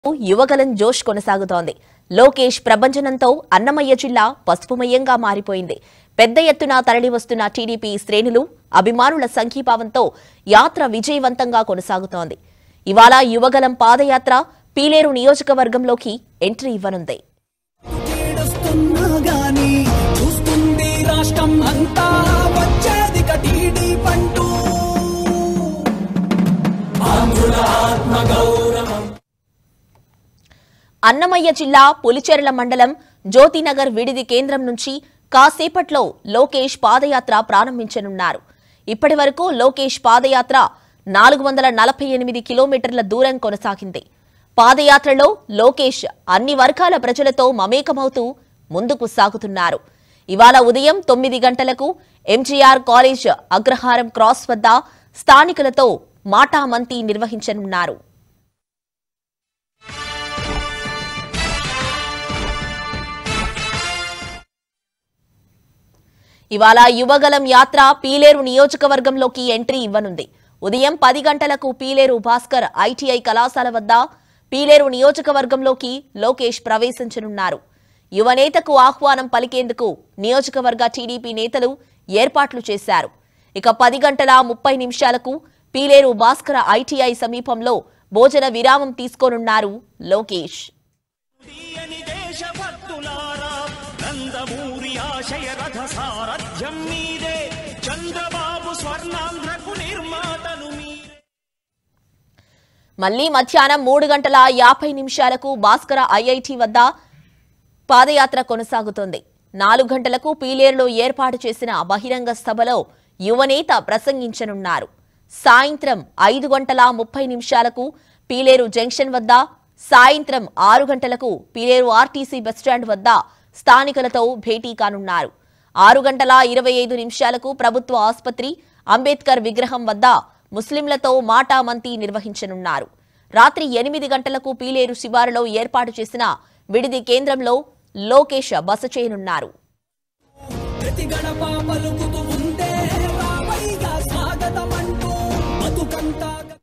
యువగలం జోష్ కొనసాగుతోంది లోకేష్ ప్రభంజనంతో అన్నమయ్య జిల్లా పసుపుమయంగా మారిపోయింది పెద్ద ఎత్తున తరలివస్తున్న టీడీపీ శ్రేణులు అభిమానుల సంఘీభావంతో యాత్ర విజయవంతంగా కొనసాగుతోంది ఇవాళ యువగలం పాదయాత్ర పీలేరు నియోజకవర్గంలోకి ఎంట్రీ ఇవ్వనుంది ఏడుస్తున్నా గాని చూస్తుంది రాష్ట్రం అంతా వచ్చేది కటీడీ పంటూ ఆంధ్రుల ఆత్మ గౌరవం అన్నమయ్య జిల్లా పులిచెర్ల మండలం జ్యోతినగర్ విడిది కేంద్రం నుంచి కాసేపట్లో లోకేష్ పాదయాత్ర ప్రారంభించనున్నారు ఇప్పటి వరకు లోకేష్ పాదయాత్ర నాలుగు వందల నలభై ఎనిమిది కిలోమీటర్ల దూరం కొనసాగింది పాదయాత్రలో లోకేష్ అన్ని వర్గాల ప్రజలతో మమేకమవుతూ ముందుకు సాగుతున్నారు ఇవాళ ఉదయం తొమ్మిది గంటలకు ఎంజీఆర్ కాలేజ్ అగ్రహారం క్రాస్ వద్ద స్థానికులతో మాటామంతి నిర్వహించనున్నారు ఇవాళ యువగలం యాత్ర పీలేరు నియోజకవర్గంలోకి ఎంట్రీ ఇవ్వనుంది ఉదయం పది గంటలకు పీలేరు భాస్కర్ ఐటీఐ కళాశాల వద్ద పీలేరు నియోజకవర్గంలోకి లోకేష్ ప్రవేశించనున్నారు యువనేతకు ఆహ్వానం పలికేందుకు నియోజకవర్గ టీడీపీ నేతలు ఏర్పాట్లు చేశారు ఇక పది గంటల ముప్పై నిమిషాలకు పీలేరు భాస్కర ఐటీఐ సమీపంలో భోజన విరామం తీసుకోనున్నారు లోకేష్ తీయని దేశభక్తులారా నందమూరి ఆశయ రథ సారథ్యం మీదే చంద్రబాబు స్వర్ణాంధ్రకు నిర్మాతలు మీరే మళ్లీ మధ్యాహ్నం మూడు గంటల యాభై నిమిషాలకు భాస్కర ఐఐటి వద్ద పాదయాత్ర కొనసాగుతోంది నాలుగు గంటలకు పీలేరులో ఏర్పాటు చేసిన బహిరంగ సభలో యువనేత ప్రసంగించనున్నారు సాయంత్రం ఐదు గంటల ముప్పై నిమిషాలకు పీలేరు జంక్షన్ వద్ద సాయంత్రం ఆరు గంటలకు పీలేరు ఆర్టీసీ బస్టాండ్ వద్ద స్థానికులతో భేటీ కానున్నారు ఆరు గంటల ఇరవై ఐదు నిమిషాలకు ప్రభుత్వ ఆసుపత్రి అంబేద్కర్ విగ్రహం వద్ద ముస్లింలతో మాటామంతి నిర్వహించనున్నారు రాత్రి ఎనిమిది గంటలకు పీలేరు శివారులో ఏర్పాటు చేసిన విడిది కేంద్రంలో లోకేష్ బస చేయనున్నారు ప్రతి గడప పలుకుతూ ఉందే రావయ్య స్వాగతమంటూ బతుకంతా